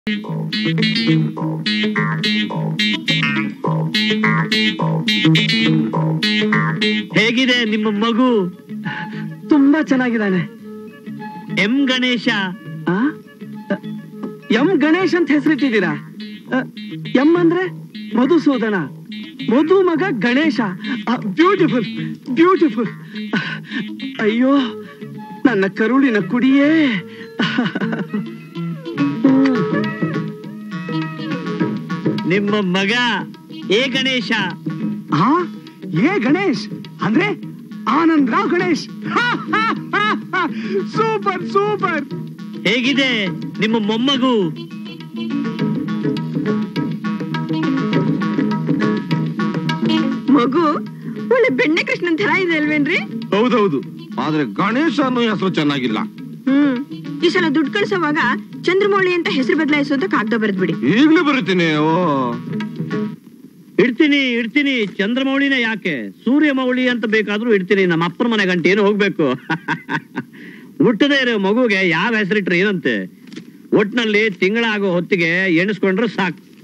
ಹೇಗಿದೆ ನಿಮ್ಮ ಮಗು ತುಂಬಾ ಚೆನ್ನಾಗಿದ್ದಾನೆ ಎಂ ಗಣೇಶ ಆ? ಎಂ ಗಣೇಶ್ ಅಂತ ಹೆಸರಿಟ್ಟಿದ್ದೀರಾ ಅ, ಎಂ ಅಂದ್ರೆ ಮಧುಸೂದನ ಮಧು ಮಗ ಗಣೇಶ ಬ್ಯೂಟಿಫುಲ್ ಬ್ಯೂಟಿಫುಲ್ ಅಯ್ಯೋ ನನ್ನ ಕರುಳಿನ ಕುಡಿಯೇ ನಿಮ್ಮ ಮಗ ಏ ಗಣೇಶ ಆ ಏ ಗಣೇಶ್ ಅಂದ್ರೆ ಆನಂದ್ ರಾವ್ ಗಣೇಶ್ ಸೂಪರ್ ಸೂಪರ್ ಹೇಗಿದೆ ನಿಮ್ಮ ಮೊಮ್ಮಗು ಮಗು ಒಳ್ಳೆ ಬೆಣ್ಣೆ ಕೃಷ್ಣನ್ ತರ ಇದೆ ಅಲ್ವೇನ್ರಿ ಹೌದೌದು ಆದ್ರೆ ಗಣೇಶ ಅನ್ನೋ ಹೆಸರು ಚೆನ್ನಾಗಿಲ್ಲ ಹ್ಮ್ ಈ ಸಲ ದುಡ್ಡು ಕಳ್ಸೋವಾಗ ಚಂದ್ರಮೌಳಿ ಅಂತ ಹೆಸರು ಬದಲಾಯಿಸು ಅಂತ ಕಾಗ್ದ ಬರೆದ್ಬಿಡಿ ಈಗ್ಲೇ ಬರೀತೀನಿ ಓ ಇಡ್ತೀನಿ ಇಡ್ತೀನಿ ಚಂದ್ರಮೌಳಿನ ಯಾಕೆ ಸೂರ್ಯಮೌಳಿ ಅಂತ ಬೇಕಾದ್ರೂ ಇಡ್ತೀನಿ ನಮ್ಮ ಅಪ್ಪನ ಮನೆ ಗಂಟೆ ಏನು ಹೋಗ್ಬೇಕು ಹುಟ್ಟದೇ ಇರೋ ಮಗುಗೆ ಯಾವ ಹೆಸರಿಟ್ರೆ ಏನಂತೆ ಒಟ್ನಲ್ಲಿ ತಿಂಗಳಾಗೋ ಹೊತ್ತಿಗೆ ಎಣಿಸ್ಕೊಂಡ್ರೆ ಸಾಕು